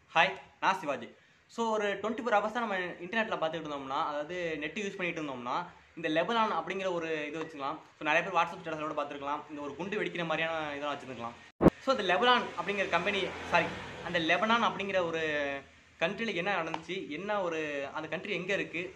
hi நான் Sivaji so ஒரு twenty four hours நம்ம இன்டர்நெட்டில் பார்த்துட்டு இருந்தோம்னா அதாவது நெட் யூஸ் பண்ணிட்டு இருந்தோம்னா இந்த லெபனான் அப்படிங்கிற ஒரு இது வச்சுக்கலாம் ஸோ நிறைய பேர் வாட்ஸ்அப் ஸ்டேட்டஸோட பார்த்துருக்கலாம் இந்த ஒரு குண்டு வெடிக்கிற மாதிரியான இதெல்லாம் வச்சுருக்கலாம் ஸோ இந்த லெபனான் அப்படிங்கிற கம்பெனி சாரி அந்த லெபனான் அப்படிங்கிற ஒரு கண்ட்ரியில் என்ன நடந்துச்சு என்ன ஒரு அந்த கண்ட்ரி எங்கே இருக்குது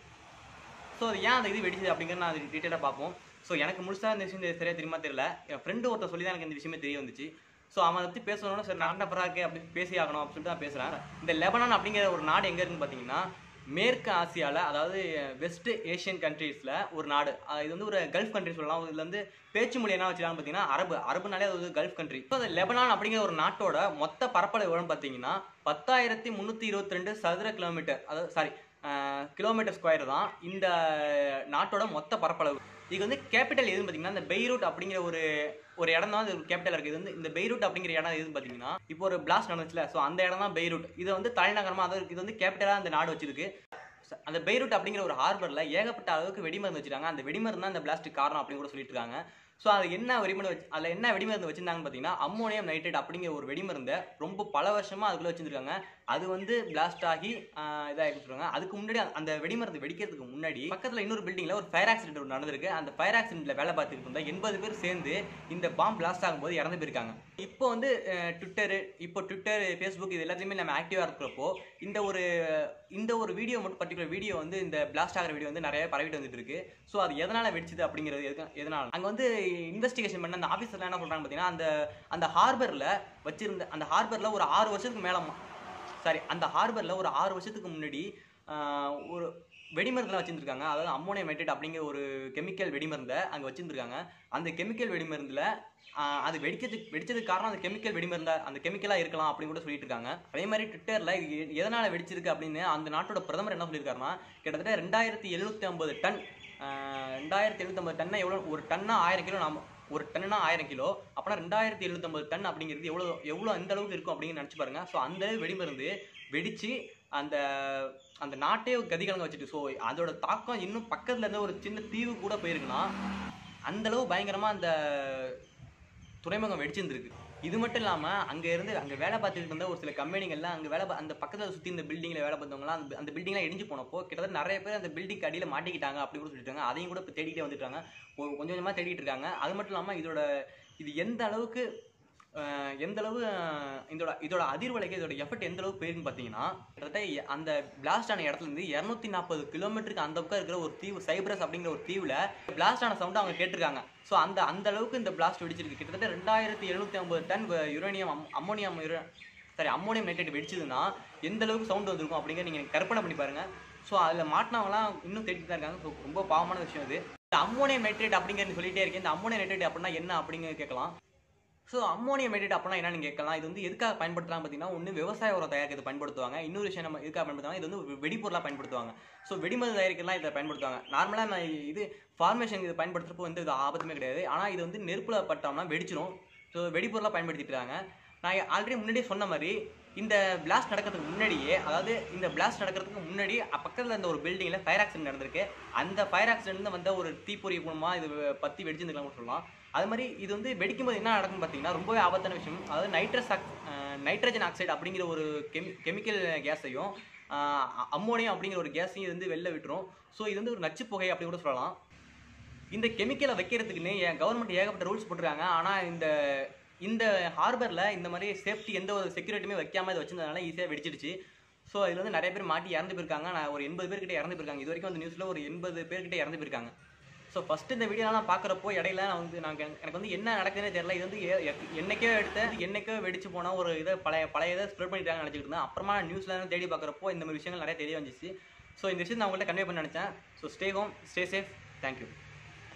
ஸோ அது ஏன் அந்த இது வெடிச்சது அப்படிங்கிறத நான் அது டீட்டெயிலாக பார்ப்போம் ஸோ எனக்கு முழுசாக இந்த விஷயம் சரியாக தெரியுமா தெரியல என் ஃப்ரெண்டு ஒருத்தர் சொல்லி தான் எனக்கு இந்த விஷயமே தெரிய வந்துச்சு ஸோ அவன் அதை பற்றி பேசணும்னா சரி நான் இருக்கே அப்படி பேசி ஆகணும் அப்படின்னு சொல்லிட்டு நான் பேசுகிறேன் இந்த லெபனான் அப்படிங்கிற ஒரு நாடு எங்கே இருக்குன்னு பார்த்தீங்கன்னா மேற்கு ஆசியாவில் அதாவது வெஸ்ட் ஏஷியன் கண்ட்ரீஸில் ஒரு நாடு அஹ் இது வந்து ஒரு கல்ஃப் கண்ட்ரி சொல்லலாம் இதில் வந்து பேச்சு மொழி என்ன வச்சுருக்காங்க பார்த்தீங்கன்னா அரபு அரபுனாலே அது வந்து கல்ஃப் கண்ட்ரி ஸோ அந்த லெபனான் அப்படிங்கிற ஒரு நாட்டோட மொத்த பரப்பளவு எவ்வளோன்னு பார்த்தீங்கன்னா பத்தாயிரத்தி முந்நூற்றி இருபத்தி ரெண்டு சதுர கிலோமீட்டர் அதாவது சாரி கிலோமீட்டர் ஸ்கொயர் தான் இந்த நாட்டோட மொத்த பரப்பளவு இது வந்து கேபிட்டல் எதுன்னு பார்த்தீங்கன்னா இந்த பெய்ரூட் அப்படிங்கிற ஒரு ஒரு இடம் தான் இது கேபிட்டல் இருக்குது இது வந்து இந்த பெய்ரூட் அப்படிங்கிற இடம் எதுன்னு பார்த்தீங்கன்னா இப்போ ஒரு பிளாஸ்ட் நடந்துச்சுல ஸோ அந்த இடம் தான் பெய்ரூட் இது வந்து தலைநகரமாக அதாவது இது வந்து கேபிட்டலாக அந்த நாடு வச்சிருக்கு அந்த பெய்ரூட் அப்படிங்கிற ஒரு ஹார்பரில் ஏகப்பட்ட அளவுக்கு வெடிமருந்து வச்சிருக்காங்க அந்த வெடிமருந்து தான் இந்த பிளாஸ்டிக் காரணம் அப்படின்னு கூட சொல்லிட்டு இருக்காங்க ஸோ அது என்ன வெடிமருந்து வச்சு அதில் என்ன வெடிமருந்து வச்சிருந்தாங்கன்னு பார்த்தீங்கன்னா அம்மோனியம் நைட்ரேட் அப்படிங்கிற ஒரு வெடிமருந்தை ரொம்ப பல வருஷமாக அதுக்குள்ளே வச்சிருக்காங்க அது வந்து பிளாஸ்ட் ஆகி ஆஹ் இதாகி சொல்றாங்க அதுக்கு முன்னாடி அந்த- அந்த வெடிமருந்து வெடிக்கிறதுக்கு முன்னாடி பக்கத்தில் இன்னொரு பில்டிங்கில் ஒரு ஃபயர் ஆக்சிடென்ட் ஒன்று நடந்திருக்கு அந்த ஃபயர் ஆக்சிடென்ட்ல வேலை பார்த்துட்டு இருந்தா எண்பது பேர் சேர்ந்து இந்த பாம் பிளாஸ்ட் ஆகும்போது இறந்து போயிருக்காங்க இப்போ வந்து ட்விட்டரு இப்போ ட்விட்டர் ஃபேஸ்புக் இது எல்லாத்தையுமே நம்ம ஆக்டிவாக இருக்கிறப்போ இந்த ஒரு இந்த ஒரு வீடியோ மட்டும் பர்டிகுலர் வீடியோ வந்து இந்த பிளாஸ்ட் ஆகிற வீடியோ வந்து நிறைய பரவிட்டு வந்துட்டு இருக்கு ஸோ அது எதனால வெடிச்சது அப்படிங்கிறது எதுக்கு எதனால அங்கே வந்து இன்வெஸ்டிகேஷன் பண்ண அந்த ஆஃபீஸர்லாம் என்ன சொல்றாங்க பார்த்தீங்கன்னா அந்த அந்த ஹார்பரில் வச்சிருந்த அந்த ஹார்பரில் ஒரு ஆறு வருஷத்துக்கு மேலே சாரி அந்த ஹார்பரில் ஒரு ஆறு வருஷத்துக்கு முன்னாடி ஆஹ், ஒரு வெடிமருந்துலாம் வச்சுருந்துருக்காங்க அதாவது அம்மோனியம் நைட்ரேட் அப்படிங்கிற ஒரு கெமிக்கல் வெடிமருந்தை அங்கே வச்சுருந்துருக்காங்க அந்த கெமிக்கல் வெடிமருந்தில் அது வெடிக்கிறதுக்கு வெடிச்சதுக்கு காரணம் அந்த கெமிக்கல் வெடிமருந்தா அந்த கெமிக்கலாக இருக்கலாம் அப்படின்னு கூட சொல்லிட்டு இருக்காங்க அதே மாதிரி ட்விட்டரில் இது எ- எதனால வெடிச்சிருக்கு அப்படின்னு அந்த நாட்டோட பிரதமர் என்ன சொல்லியிருக்காருன்னா கிட்டத்தட்ட ரெண்டாயிரத்தி எழுநூற்றி ஐம்பது டன் ரெண்டாயிரத்தி எழுநூத்தம்பது டன்னை எவ்வளோ ஒரு டன்னா ஆயிரம் கிலோ நாம ஒரு டன்னுனா ஆயிரம் கிலோ அப்போனா ரெண்டாயிரத்தி எழுநூத்தம்பது டன் அப்படிங்கிறது எவ்வளோ எவ்வளோ அந்த அளவுக்கு இருக்கும் அப்படின்னு நினச்சி பாருங்க ஸோ அந்த அளவு வெடிமருந்து வெடிச்சு அந்த அந்த நாட்டே கதிகலங்க வச்சுட்டு ஸோ அதோட தாக்கம் இன்னும் பக்கத்துல இருந்து ஒரு சின்ன தீவு கூட போயிருக்குன்னா அந்த அளவு பயங்கரமா அந்த துறைமுகம் வெடிச்சிருந்துருக்கு இது மட்டும் இல்லாமல் அங்கே இருந்து அங்கே வேலை பார்த்துட்டு இருந்த ஒரு சில கம்பெனிகள்லாம் அங்கே வேலை பா- அந்த பக்கத்தில் சுற்றி இந்த பில்டிங்கில் வேலை பார்த்தவங்களாம் அந்த அந்த பில்டிங்லாம் இடிஞ்சு போனப்போ கிட்டத்தட்ட நிறைய பேர் அந்த பில்டிங் அடியில் மாட்டிக்கிட்டாங்க அப்படி கூட சொல்லிட்டாங்க அதையும் கூட இப்போ தேடிட்டே வந்துட்டாங்க கொஞ்சம் கொஞ்சமாக தேடிட்டு இருக்காங்க அது மட்டும் இல்லாமல் இதோட இது எந்த அளவுக்கு அஹ், எந்த அளவு அஹ், இதோட இதோட அதிர்வலைக்கு இதோட எஃபெக்ட் எந்த அளவுக்கு போயிருக்குன்னு பார்த்தீங்கன்னா கிட்டத்தட்ட எ- அந்த பிளாஸ்ட் ஆன இடத்துல இருந்து இரநூத்தி நாற்பது கிலோமீட்டருக்கு அந்த பக்கம் இருக்கிற ஒரு தீவு சைப்ரஸ் அப்படிங்கிற ஒரு தீவில் பிளாஸ்ட் ஆன சவுண்ட் அவங்க கேட்டிருக்காங்க ஸோ அந்த அந்த அளவுக்கு இந்த பிளாஸ்ட் வெடிச்சிருக்கு கிட்டத்தட்ட ரெண்டாயிரத்தி எழுநூத்தி ஐம்பது டன் யுரேனியம் அம்மோனியம் சரி அம்மோனியம் நைட்ரேட் வெடிச்சதுன்னா எந்த அளவுக்கு சவுண்ட் வந்திருக்கும் அப்படிங்கிற நீங்கள் கற்பனை பண்ணி பாருங்க ஸோ அதில் மாட்டினவங்களாம் இன்னும் தேடிட்டு தான் இருக்காங்க ஸோ ரொம்ப பாவமான விஷயம் இது இந்த அம்மோனியம் நைட்ரேட் அப்படிங்கிறது சொல்லிட்டே இருக்கேன் இந்த அம்மோனியம் நைட்ரேட் அப்படின்னா என்ன அப்படிங்கிறது கேட்கலாம் ஸோ அம்மோனியம் நைட்ரேட் அப்படின்னா என்ன நீங்கள் கேட்கலாம் இது வந்து எதுக்காக பயன்படுத்தலாம் பார்த்தீங்கன்னா ஒன்று விவசாய உரம் தயாரிக்கிறது பயன்படுத்துவாங்க இன்னொரு விஷயம் நம்ம எதுக்காக பயன்படுத்துவாங்க இது வந்து வெ- வெடிபொருளாக பயன்படுத்துவாங்க ஸோ வெடிமருந்து தயாரிக்கலாம் இதை பயன்படுத்துவாங்க நார்மலாக நான் இது ஃபார்மேஷன் இது பயன்படுத்துறப்போ வந்து இது ஆபத்துமே கிடையாது ஆனால் இது வந்து நெருப்பில் பட்டோம்னா வெடிச்சிரும் ஸோ வெடிபொருளாக பயன்படுத்திட்டு இருக்காங்க நான் ஆல்ரெடி முன்னாடியே சொன்ன மாதிரி இந்த பிளாஸ்ட் நடக்கிறதுக்கு முன்னாடியே அதாவது இந்த பிளாஸ்ட் நடக்கிறதுக்கு முன்னாடி பக்கத்தில் இருந்த ஒரு பில்டிங்கில் ஃபயர் ஆக்சிடென்ட் நடந்திருக்கு அந்த ஃபயர் ஆக்சிடென்ட் வந்த ஒரு தீப்பொறி மூலமாக இது பற்றி வெடிச்சிருந்துக்கலாம் சொல்லலாம் அது மாதிரி இது வந்து வெடிக்கும்போது என்ன நடக்கும்னு பார்த்தீங்கன்னா ரொம்பவே ஆபத்தான விஷயம் அதாவது நைட்ரஸ் நைட்ரஜன் ஆக்சைடு அப்படிங்கிற ஒரு கெமி கெமிக்கல் கேஸையும் அம்மோனியம் அப்படிங்கிற ஒரு கேஸையும் இது வந்து வெளில விட்டுரும் ஸோ இது வந்து ஒரு நச்சு புகை அப்படி கூட சொல்லலாம் இந்த கெமிக்கலை வைக்கிறதுக்குன்னு கவர்மெண்ட் ஏகப்பட்ட ரூல்ஸ் போட்டிருக்காங்க ஆனால் இந்த இந்த ஹார்பரில் இந்த மாதிரி சேஃப்டி எந்த ஒரு செக்யூரிட்டியுமே வைக்காம இதை வச்சிருந்ததுனால ஈஸியாக வெடிச்சிடுச்சு ஸோ இதில் வந்து நிறைய பேர் மாட்டி இறந்து போயிருக்காங்க நான் ஒரு எண்பது பேர்கிட்ட இறந்து போயிருக்காங்க இது வரைக்கும் அந்த நியூஸில் ஒரு எண்பது பேர்கிட்ட இறந்து போயிருக்காங்க ஸோ ஃபஸ்ட்டு இந்த வீடியோலாம் பார்க்குறப்போ இடையில நான் வந்து நான் எனக்கு எனக்கு வந்து என்ன நடக்குதுன்னே தெரியல இது வந்து எ- எ- என்னைக்கோ எடுத்த என்னைக்கோ வெடிச்சு போனால் ஒரு இதை பழைய பழைய இதை ஸ்ப்ரெட் பண்ணிட்டாங்க நினச்சிட்டு இருந்தேன் அப்புறமா நியூஸ்லாம் தேடி பார்க்குறப்போ இந்த மாதிரி விஷயங்கள் நிறைய தெரிய வந்துச்சு ஸோ இந்த விஷயம் நான் உங்கள்கிட்ட கன்வே பண்ண நினச்சேன் so stay home stay safe thank you